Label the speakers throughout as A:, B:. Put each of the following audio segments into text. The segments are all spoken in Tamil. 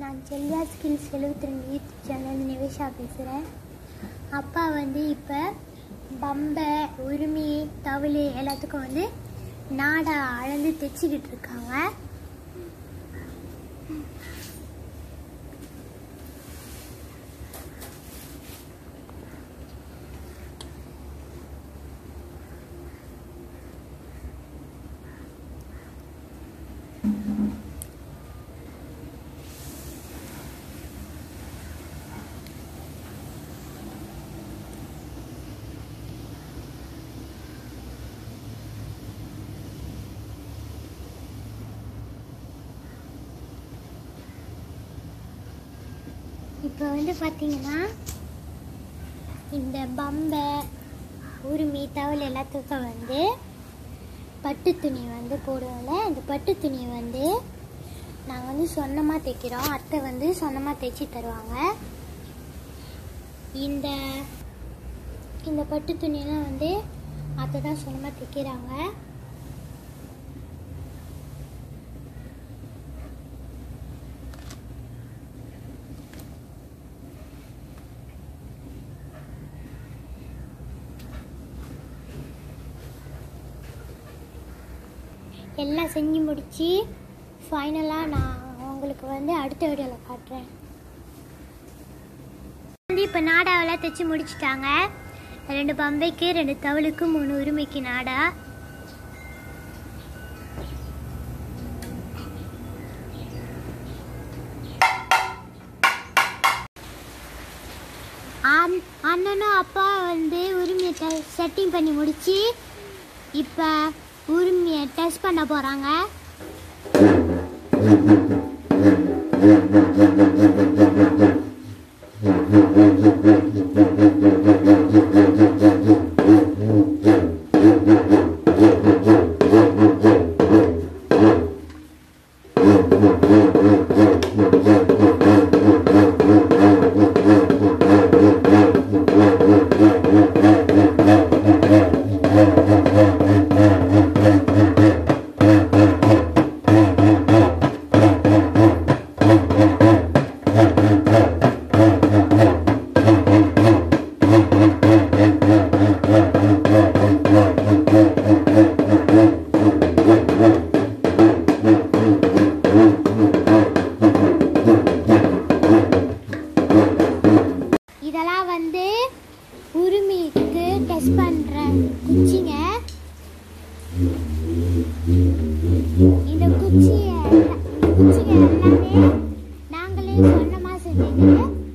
A: நான் செல்வியா ஸ்கில்ஸ் எழுபத்தி ரெண்டு யூடியூப் சேனல் நிவேஷா பேசுகிறேன் அப்பா வந்து இப்போ பம்பை உரிமை தவிழ் எல்லாத்துக்கும் வந்து நாடா அளந்து தைச்சிக்கிட்டு இருக்காங்க இப்போ வந்து பார்த்தீங்கன்னா இந்த பம்பை உரிமை தவள் எல்லாத்துக்கும் வந்து பட்டு துணி வந்து போடுவோம்ல அந்த பட்டு துணி வந்து நாங்கள் வந்து சொந்தமாக தைக்கிறோம் அத்தை வந்து சொந்தமாக தைச்சி தருவாங்க இந்த இந்த பட்டு துணியெல்லாம் வந்து அத்தை தான் சொந்தமாக தைக்கிறாங்க எல்லாம் செஞ்சு முடிச்சு ஃபைனலாக நான் உங்களுக்கு வந்து அடுத்த வீடியோவில் காட்டுறேன் வந்து இப்போ நாடாவெல்லாம் தைச்சு முடிச்சிட்டாங்க ரெண்டு பம்பைக்கு ரெண்டு தவளுக்கு மூணு உரிமைக்கு நாடா அண்- அண்ணனும் அப்பா வந்து உரிமையை செட்டிங் பண்ணி முடிச்சு இப்போ உரிமையை டெஸ்ட் பண்ண போகிறாங்க இதெல்லாம் வந்து உரிமைக்கு டெஸ்ட் பண்ணுற குச்சிங்க இந்த குச்சியை இந்த குச்சிங்க எல்லாமே நாங்களே சொந்தமாக செஞ்சது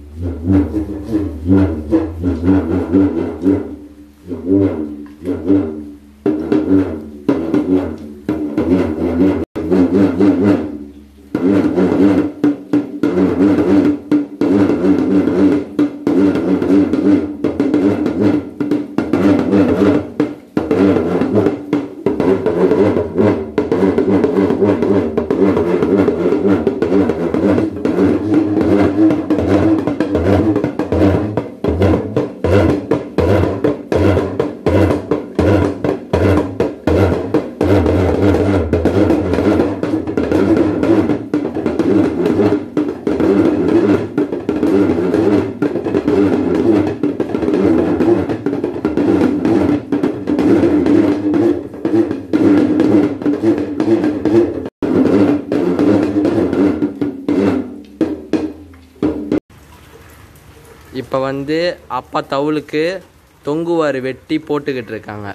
B: இப்போ வந்து அப்பா தவுளுக்கு தொங்குவார் வெட்டி போட்டுக்கிட்டு இருக்காங்க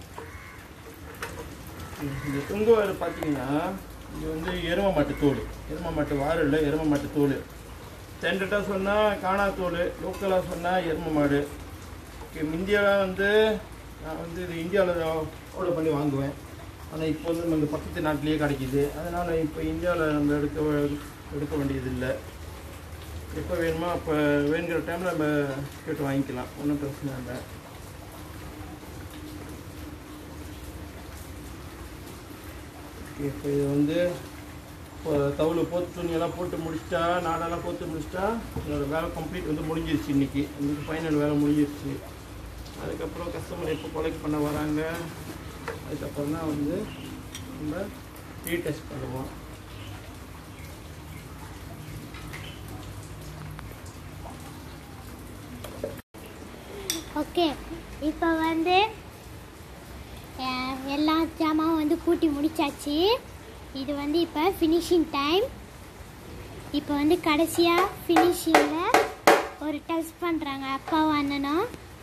C: இந்த தொங்குவாறு பார்த்தீங்கன்னா இது வந்து எரும மாட்டு தோல் எரும மாட்டு வாறு இல்லை எரும மாட்டு தோல் ஸ்டாண்டர்டாக சொன்னால் காணா தோல் லோக்கலாக சொன்னால் எரும மாடு ஓகே இந்தியாவில் வந்து நான் வந்து இது இந்தியாவில் ஆர்டர் பண்ணி வாங்குவேன் ஆனால் இப்போ வந்து நம்ம பக்கத்து நாட்டிலேயே கிடைக்கிது அதனால் இப்போ இந்தியாவில் நம்ம எடுக்க வே- எடுக்க வேண்டியதில்லை எப்போ வேணுமோ அப்போ வேணுங்கிற டைமில் நம்ம கேட்டு வாங்கிக்கலாம் ஒன்றும் பிரச்சனை இல்லை இப்போ இது வந்து இப்போ தவுள் போத்து துணியெல்லாம் போட்டு முடிச்சிட்டா நாடெல்லாம் போட்டு முடிச்சிட்டா என்னோட வேலை கம்ப்ளீட் வந்து முடிஞ்சிருச்சு இன்னைக்கு இன்னைக்கு ஃபைனல் வேலை முடிஞ்சிருச்சு அதுக்கப்புறம் கஸ்டமர் எப்போ கொலெக்ட் பண்ண வராங்க அதுக்கப்புறம் தான் வந்து நம்ம ரீடெஸ்ட் பண்ணுவோம்
A: ஓகே இப்போ வந்து அஹ், எல்லா ஜாமாவும் வந்து கூட்டி முடிச்சாச்சு இது வந்து இப்போ ஃபினிஷிங் டைம் இப்போ வந்து கடைசியாக ஃபினிஷிங்கில் ஒரு டெஸ்ட் பண்ணுறாங்க அப்பாவும் அண்ணனும்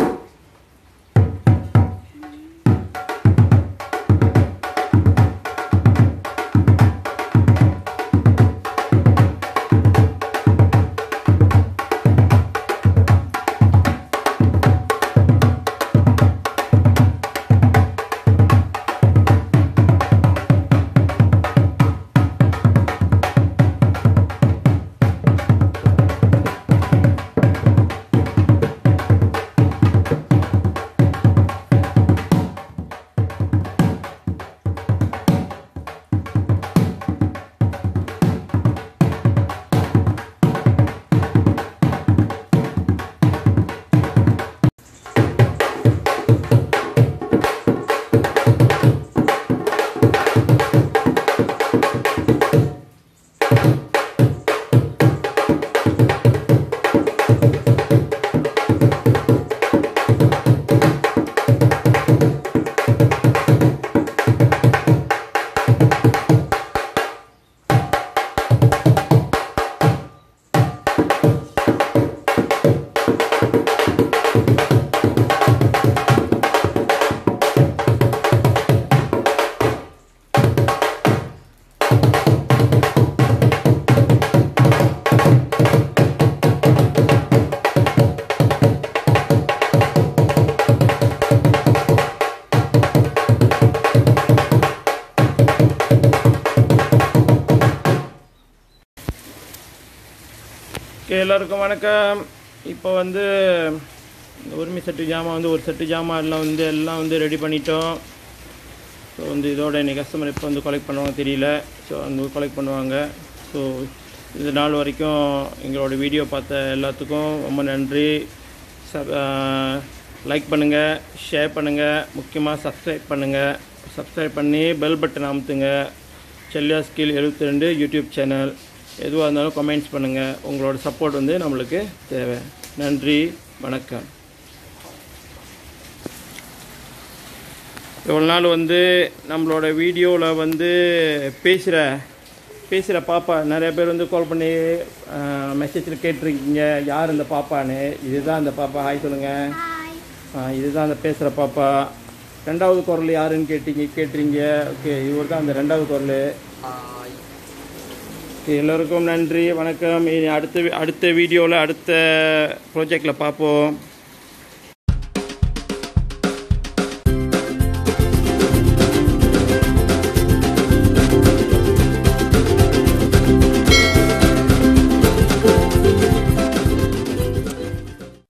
C: ஓகே எல்லாருக்கும் வணக்கம் இப்போ வந்து இந்த உரிமை செட்டு ஜாமான் வந்து ஒரு செட்டு ஜாமான் எல்லாம் வந்து எல்லாம் வந்து ரெடி பண்ணிட்டோம் ஸோ வந்து இதோட இன்னைக்கு கஸ்டமர் எப்போ வந்து கலெக்ட் பண்ணுவாங்க தெரியல ஸோ வந்து கலெக்ட் பண்ணுவாங்க ஸோ இது நாள் வரைக்கும் எங்களோட வீடியோ பார்த்த எல்லாத்துக்கும் ரொம்ப நன்றி சப் லைக் பண்ணுங்கள் ஷேர் பண்ணுங்கள் முக்கியமாக சப்ஸ்கிரைப் பண்ணுங்கள் சப்ஸ்கிரைப் பண்ணி பெல் பட்டன் அமுத்துங்க செல்லியா ஸ்கில் எழுபத்தி ரெண்டு யூடியூப் சேனல் எதுவாக இருந்தாலும் கமெண்ட்ஸ் பண்ணுங்கள் உங்களோட சப்போர்ட் வந்து நம்மளுக்கு தேவை நன்றி வணக்கம் இவ்வளோ நாள் வந்து நம்மளோட வீடியோவில் வந்து பேசுகிற பேசுகிற பாப்பா நிறைய பேர் வந்து கால் பண்ணி மெசேஜில் கேட்டிருக்கீங்க யார் இந்த பாப்பான்னு இதுதான் அந்த பாப்பா ஹாய் சொல்லுங்கள்
A: ஹாய்
C: இதுதான் அந்த பேசுகிற பாப்பா ரெண்டாவது குரல் யாருன்னு கேட்டீங்க கேட்டுறீங்க ஓகே இவர் தான் அந்த ரெண்டாவது குரல் எல்லோருக்கும் நன்றி வணக்கம் இனி அடுத்த அடுத்த வீடியோவில் அடுத்த ப்ராஜெக்டில் பார்ப்போம்